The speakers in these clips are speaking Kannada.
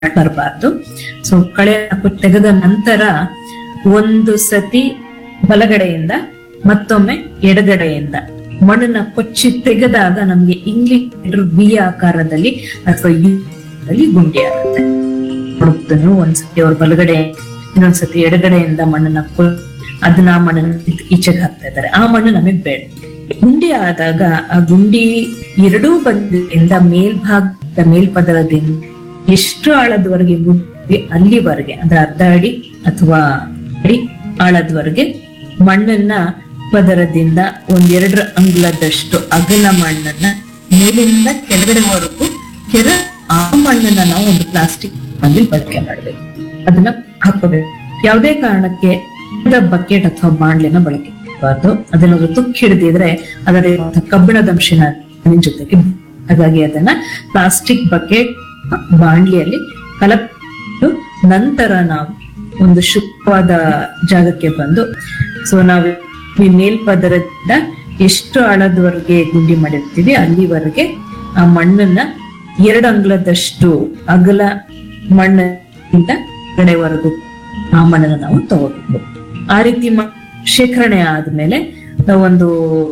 ಬರಬಾರ್ದು ಸೊ ಕಳೆ ತೆಗೆದ ನಂತರ ಒಂದು ಸತಿ ಬಲಗಡೆಯಿಂದ ಮತ್ತೊಮ್ಮೆ ಎಡಗಡೆಯಿಂದ ಮಣ್ಣನ್ನ ಕೊಚ್ಚಿ ತೆಗೆದಾಗ ನಮ್ಗೆ ಇಂಗ್ಲಿಷ್ ವಿ ಆಕಾರದಲ್ಲಿ ಅಥವಾ ಯು ಅಲ್ಲಿ ಗುಂಡಿ ಆಗುತ್ತೆ ಹುಡುಕ್ತನು ಒಂದ್ಸತಿ ಅವ್ರ ಬಲಗಡೆ ಇನ್ನೊಂದ್ಸತಿ ಎಡಗಡೆಯಿಂದ ಮಣ್ಣನ್ನ ಕೊ- ಅದನ್ನ ಆ ಮಣ್ಣನ್ನ ಕಿತ್ತು ಈಚೆಗೆ ಹಾಕ್ತಾ ಇದ್ದಾರೆ ಆ ಮಣ್ಣು ನಮಗ್ ಬೇಡ ಗುಂಡಿ ಆದಾಗ ಆ ಗುಂಡಿ ಎರಡೂ ಬದಿಯಿಂದ ಮೇಲ್ಭಾಗದ ಮೇಲ್ಪದರದಿಂದ ಎಷ್ಟು ಆಳದವರೆಗೆ ಗುಂಡಿ ಅಲ್ಲಿವರೆಗೆ ಅಂದ್ರೆ ಅರ್ಧ ಅಡಿ ಅಥವಾ ಅಡಿ ಆಳದವರೆಗೆ ಮಣ್ಣನ್ನ ಪದರದಿಂದ ಒಂದೆರಡರ ಅಂಗುಲದಷ್ಟು ಅಗಲ ಮಣ್ಣನ್ನ ಮೇಲಿಂದ ಕೆಳಗಡೆವರೆಗೂ ಕೆರ ಆ ಮಣ್ಣನ್ನ ನಾವು ಒಂದು ಪ್ಲಾಸ್ಟಿಕ್ ಅಲ್ಲಿ ಬಳಕೆ ಮಾಡಬೇಕು ಅದನ್ನ ಹಾಕೋಬೇಕು ಯಾವುದೇ ಕಾರಣಕ್ಕೆ ಬಕೆಟ್ ಅಥವಾ ಬಾಣ್ಲಿನ ಬಳಕೆ ಮಾಡಬಾರ್ದು ಅದನ್ನ ತುಕ್ಕಿ ಹಿಡಿದಿದ್ರೆ ಅದರ ಕಬ್ಬಿಣದ ಅಂಶನ ನಿಮ್ ಜೊತೆಗೆ ಹಾಗಾಗಿ ಅದನ್ನ ಪ್ಲಾಸ್ಟಿಕ್ ಬಕೆಟ್ ಬಾಣ್ಲಿಯಲ್ಲಿ ಕಲಪಿಟ್ಟು ನಂತರ ನಾವು ಒಂದು ಶುದ್ಧವಾದ ಜಾಗಕ್ಕೆ ಬಂದು ಸೊ ನಾವು ಈ ಮೇಲ್ಪದರದಿಂದ ಎಷ್ಟು ಆಳದವರೆಗೆ ಗುಂಡಿ ಮಾಡಿರ್ತೀವಿ ಅಲ್ಲಿವರೆಗೆ ಆ ಮಣ್ಣನ್ನ ಎರಡು ಅಂಗ್ಲದಷ್ಟು ಅಗಲ ಮಣ್ಣಿಂದ ಕಡೆವರೆಗೂ ಆ ಮಣ್ಣನ್ನ ನಾವು ತಗೋಬೇಕು ಆ ರೀತಿ ಮ- ಶೇಖರಣೆ ಆದ್ಮೇಲೆ ನಾವು ಒಂದು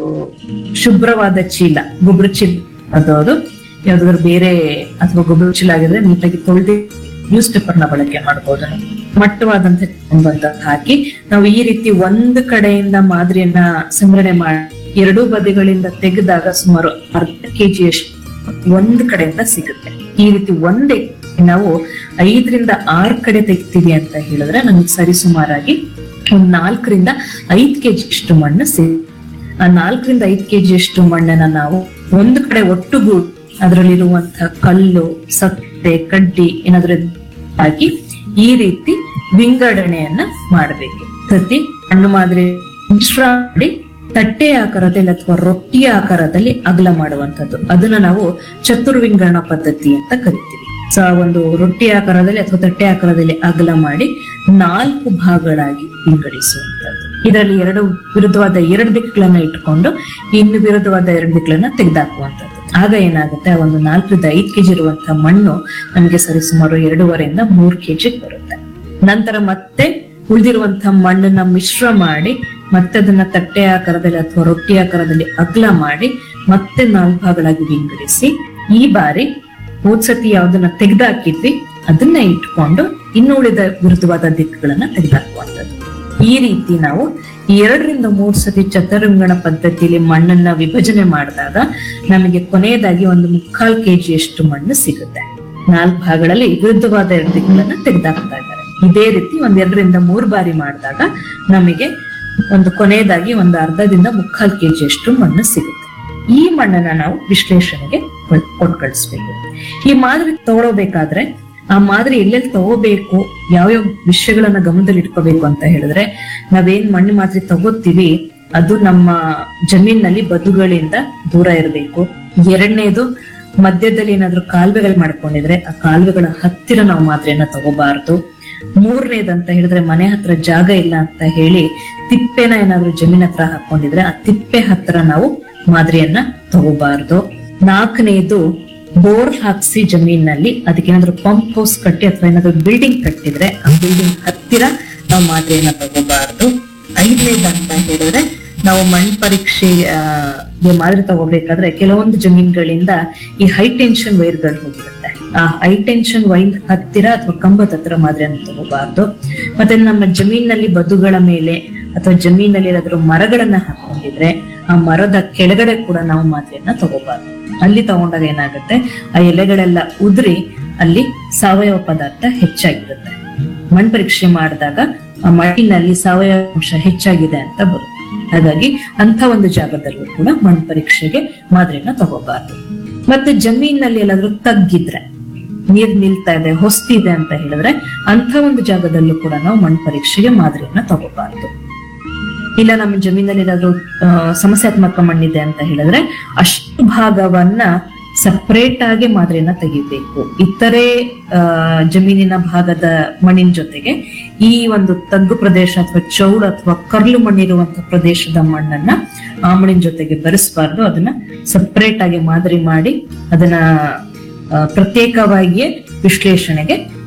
ಶುಭ್ರವಾದ ಚೀಲ ಗೊಬ್ಬರ ಚೀಲ ಅದು ಯಾವ್ದಾದ್ರು ಬೇರೆ ಅಥವಾ ಗೊಬ್ಬರ ಚೀಲ ಆಗಿದ್ರೆ ನೀಟಾಗಿ ತೊಳೆದು ನ್ಯೂಸ್ ಪೇಪರ್ ನ ಬಳಕೆ ಮಾಡಬಹುದು ಮಟ್ಟವಾದಂತ ಬಂದ ಹಾಕಿ ನಾವು ಈ ರೀತಿ ಒಂದು ಕಡೆಯಿಂದ ಮಾದರಿಯನ್ನ ಸಂಗ್ರಹಣೆ ಮಾಡಿ ಎರಡೂ ಬದಿಗಳಿಂದ ತೆಗೆದಾಗ ಸುಮಾರು ಅರ್ಧ ಕೆಜಿಯಷ್ಟು ಒಂದು ಕಡೆಯಿಂದ ಸಿಗುತ್ತೆ ಈ ರೀತಿ ಒಂದೇ ನಾವು ಐದರಿಂದ ಆರು ಕಡೆ ತೆಗಿತೀವಿ ಅಂತ ಹೇಳಿದ್ರೆ ನಮಗೆ ಸರಿಸುಮಾರಾಗಿ ಒಂದ್ ನಾಲ್ಕರಿಂದ ಐದ್ ಕೆಜಿ ಅಷ್ಟು ಮಣ್ಣು ಸಿಗುತ್ತೆ ಆ ನಾಲ್ಕರಿಂದ ಐದ್ ಕೆಜಿ ಅಷ್ಟು ಮಣ್ಣನ್ನ ನಾವು ಒಂದು ಕಡೆ ಒಟ್ಟುಗೂಡಿ ಅದರಲ್ಲಿರುವಂತಹ ಕಲ್ಲು ಸತ್ತೆ ಕಡ್ಡಿ ಏನಾದ್ರೂ ಹಾಕಿ ಈ ರೀತಿ ವಿಂಗಡಣೆಯನ್ನ ಮಾಡಬೇಕು ಪ್ರತಿ ಹಣ್ಣು ಮಾದರಿ ಮಿಶ್ರ ಮಾಡಿ ತಟ್ಟೆ ಆಕಾರದಲ್ಲಿ ಅಥವಾ ರೊಟ್ಟಿಯ ಆಕಾರದಲ್ಲಿ ಅಗಲ ಮಾಡುವಂತದ್ದು ಅದನ್ನ ನಾವು ಚತುರ್ವಿಂಗಡಣ ಪದ್ಧತಿ ಅಂತ ಕರಿತೀವಿ ಸೊ ಆ ಒಂದು ರೊಟ್ಟಿ ಆಕಾರದಲ್ಲಿ ಅಥವಾ ತಟ್ಟೆ ಆಕಾರದಲ್ಲಿ ಅಗಲ ಮಾಡಿ ನಾಲ್ಕು ಭಾಗಗಳಾಗಿ ವಿಂಗಡಿಸುವಂತದ್ದು ಇದರಲ್ಲಿ ಎರಡು ವಿರುದ್ಧವಾದ ಎರಡು ದಿಕ್ಕುಗಳನ್ನ ಇಟ್ಕೊಂಡು ಇನ್ನು ವಿರುದ್ಧವಾದ ಎರಡು ದಿಕ್ಕುಗಳನ್ನ ತೆಗೆದಾಕುವಂತದ್ದು ಆಗ ಏನಾಗುತ್ತೆ ಆ ಒಂದು ನಾಲ್ಕರಿಂದ ಐದು ಕೆಜಿ ಇರುವಂತಹ ಮಣ್ಣು ನಮಗೆ ಸರಿಸುಮಾರು ಎರಡೂವರೆಯಿಂದ ಮೂರು ಕೆಜಿ ಬರುತ್ತೆ ನಂತರ ಮತ್ತೆ ಉಳಿದಿರುವಂತಹ ಮಣ್ಣನ್ನ ಮಿಶ್ರ ಮಾಡಿ ಮತ್ತೆ ಅದನ್ನ ತಟ್ಟೆ ಆಕಾರದಲ್ಲಿ ಅಥವಾ ರೊಟ್ಟಿ ಆಕಾರದಲ್ಲಿ ಅಗಲ ಮಾಡಿ ಮತ್ತೆ ನಾಲ್ಕು ಭಾಗಗಳಾಗಿ ವಿಂಗಡಿಸಿ ಈ ಬಾರಿ ಹೋದ್ ಸತಿ ಯಾವ್ದನ್ನ ತೆಗೆದಾಕಿದ್ವಿ ಅದನ್ನ ಇಟ್ಕೊಂಡು ಇನ್ನು ಉಳಿದ ವಿರುದ್ಧವಾದ ದಿಕ್ಕುಗಳನ್ನ ತೆಗೆದಾಕುವಂಥದ್ದು ಈ ರೀತಿ ನಾವು ಎರಡರಿಂದ ಮೂರು ಸತಿ ಚತುರಂಗಣ ಪದ್ಧತಿಯಲ್ಲಿ ಮಣ್ಣನ್ನ ವಿಭಜನೆ ಮಾಡಿದಾಗ ನಮಗೆ ಕೊನೆಯದಾಗಿ ಒಂದು ಮುಕ್ಕಾಲ್ ಕೆಜಿಯಷ್ಟು ಮಣ್ಣು ಸಿಗುತ್ತೆ ನಾಲ್ಕು ಭಾಗಗಳಲ್ಲಿ ವಿರುದ್ಧವಾದ ಎರಡು ದಿಕ್ಕುಗಳನ್ನ ತೆಗೆದಾಕ್ತಾ ಇದ್ದಾರೆ ಇದೇ ರೀತಿ ಒಂದ್ ಎರಡರಿಂದ ಮೂರು ಬಾರಿ ಮಾಡಿದಾಗ ನಮಗೆ ಒಂದು ಕೊನೆಯದಾಗಿ ಒಂದು ಅರ್ಧದಿಂದ ಮುಕ್ಕಾಲ್ ಕೆಜಿಯಷ್ಟು ಮಣ್ಣು ಸಿಗುತ್ತೆ ಈ ಮಣ್ಣನ್ನ ನಾವು ವಿಶ್ಲೇಷಣೆಗೆ ಕೊಟ್ಟು ಕಳಿಸ್ಬೇಕು ಈ ಮಾದರಿ ತಗೊಳ್ಬೇಕಾದ್ರೆ ಆ ಮಾದರಿ ಎಲ್ಲೆಲ್ಲಿ ತಗೋಬೇಕು ಯಾವ್ಯಾವ ವಿಷಯಗಳನ್ನ ಗಮನದಲ್ಲಿ ಇಟ್ಕೋಬೇಕು ಅಂತ ಹೇಳಿದ್ರೆ ನಾವೇನ್ ಮಣ್ಣು ಮಾದರಿ ತಗೋತೀವಿ ಅದು ನಮ್ಮ ಜಮೀನಲ್ಲಿ ಬದುಗಳಿಂದ ದೂರ ಇರಬೇಕು ಎರಡನೇದು ಮಧ್ಯದಲ್ಲಿ ಏನಾದ್ರೂ ಕಾಲುವೆಗಳು ಮಾಡ್ಕೊಂಡಿದ್ರೆ ಆ ಕಾಲುವೆಗಳ ಹತ್ತಿರ ನಾವು ಮಾದರಿಯನ್ನ ತಗೋಬಾರ್ದು ಮೂರನೇದಂತ ಹೇಳಿದ್ರೆ ಮನೆ ಹತ್ರ ಜಾಗ ಇಲ್ಲ ಅಂತ ಹೇಳಿ ತಿಪ್ಪೆನ ಏನಾದ್ರೂ ಜಮೀನ್ ಹತ್ರ ಹಾಕೊಂಡಿದ್ರೆ ಆ ತಿಪ್ಪೆ ಹತ್ರ ನಾವು ಮಾದರಿಯನ್ನ ತಗೋಬಾರ್ದು ನಾಲ್ಕನೇದು ಬೋರ್ ಹಾಕ್ಸಿ ಜಮೀನಲ್ಲಿ ಅದಕ್ಕೇನಾದ್ರೂ ಪಂಪ್ ಹೌಸ್ ಕಟ್ಟಿ ಅಥವಾ ಏನಾದ್ರೂ ಬಿಲ್ಡಿಂಗ್ ಕಟ್ಟಿದ್ರೆ ಆ ಬಿಲ್ಡಿಂಗ್ ಹತ್ತಿರ ನಾವು ಮಾದರಿಯನ್ನ ತಗೋಬಾರ್ದು ಐದನೇದಂತ ಹೇಳಿದ್ರೆ ನಾವು ಮಣ್ಣು ಪರೀಕ್ಷೆ ಆ, ಗೆ ಮಾದರಿ ತಗೋಬೇಕಾದ್ರೆ ಕೆಲವೊಂದು ಜಮೀನುಗಳಿಂದ ಈ ಹೈ ಟೆನ್ಷನ್ ವೈರ್ಗಳು ಹೋಗಿರುತ್ತೆ ಆ ಹೈ ಟೆನ್ಷನ್ ವೈರ್ ಹತ್ತಿರ ಅಥವಾ ಕಂಬದ ಹತ್ತಿರ ಮಾದರಿಯನ್ನು ತಗೋಬಾರ್ದು ಮತ್ತೆ ನಮ್ಮ ಜಮೀನಲ್ಲಿ ಬದುಗಳ ಮೇಲೆ ಅಥವಾ ಜಮೀನಲ್ಲಿ ಏನಾದ್ರೂ ಮರಗಳನ್ನ ಹಾಕೊಂಡಿದ್ರೆ ಆ ಮರದ ಕೆಳಗಡೆ ಕೂಡ ನಾವು ಮಾದರಿಯನ್ನ ತಗೋಬಾರ್ದು ಅಲ್ಲಿ ತಗೊಂಡಾಗ ಏನಾಗುತ್ತೆ ಆ ಎಲೆಗಳೆಲ್ಲ ಉದುರಿ ಅಲ್ಲಿ ಸಾವಯವ ಪದಾರ್ಥ ಹೆಚ್ಚಾಗಿರುತ್ತೆ ಮಣ್ಣು ಪರೀಕ್ಷೆ ಮಾಡಿದಾಗ ಆ ಮಣ್ಣಿನಲ್ಲಿ ಸಾವಯವ ಅಂಶ ಹೆಚ್ಚಾಗಿದೆ ಅಂತ ಬರುತ್ತೆ ಹಾಗಾಗಿ ಅಂತ ಒಂದು ಜಾಗದಲ್ಲೂ ಕೂಡ ಮಣ್ಣು ಪರೀಕ್ಷೆಗೆ ಮಾದರಿನ ತಗೋಬಾರ್ದು ಮತ್ತೆ ಜಮೀನಲ್ಲಿ ಎಲ್ಲಾದ್ರೂ ತಗ್ಗಿದ್ರೆ ನೀರ್ ನಿಲ್ತಾ ಇದೆ ಹೊಸ್ತಿದೆ ಅಂತ ಹೇಳಿದ್ರೆ ಅಂತ ಒಂದು ಜಾಗದಲ್ಲೂ ಕೂಡ ನಾವು ಮಣ್ಣು ಪರೀಕ್ಷೆಗೆ ಮಾದರಿಯನ್ನ ತಗೋಬಾರ್ದು ಇಲ್ಲ ನಮ್ಮ ಜಮೀನಲ್ಲಿ ಏನಾದ್ರು ಆ, ಸಮಸ್ಯಾತ್ಮಕ ಮಣ್ಣಿದೆ ಅಂತ ಹೇಳಿದ್ರೆ ಅಷ್ಟು ಭಾಗವನ್ನ ಸಪರೇಟ್ ಆಗಿ ಮಾದರಿಯನ್ನ ತೆಗಿಬೇಕು ಇತರೆ ಆ, ಜಮೀನಿನ ಭಾಗದ ಮಣ್ಣಿನ ಜೊತೆಗೆ ಈ ಒಂದು ತಗ್ಗು ಪ್ರದೇಶ ಅಥವಾ ಚೌಡು ಅಥವಾ ಕರ್ಲು ಮಣ್ಣಿರುವಂತಹ ಪ್ರದೇಶದ ಮಣ್ಣನ್ನ ಆ ಮಣ್ಣಿನ ಜೊತೆಗೆ ಬೆರೆಸಬಾರ್ದು ಅದನ್ನ ಸಪರೇಟ್ ಆಗಿ ಮಾದರಿ ಮಾಡಿ ಅದನ್ನ ಆ, ಪ್ರತ್ಯೇಕವಾಗಿಯೇ ವಿಶ್ಲೇಷಣೆಗೆ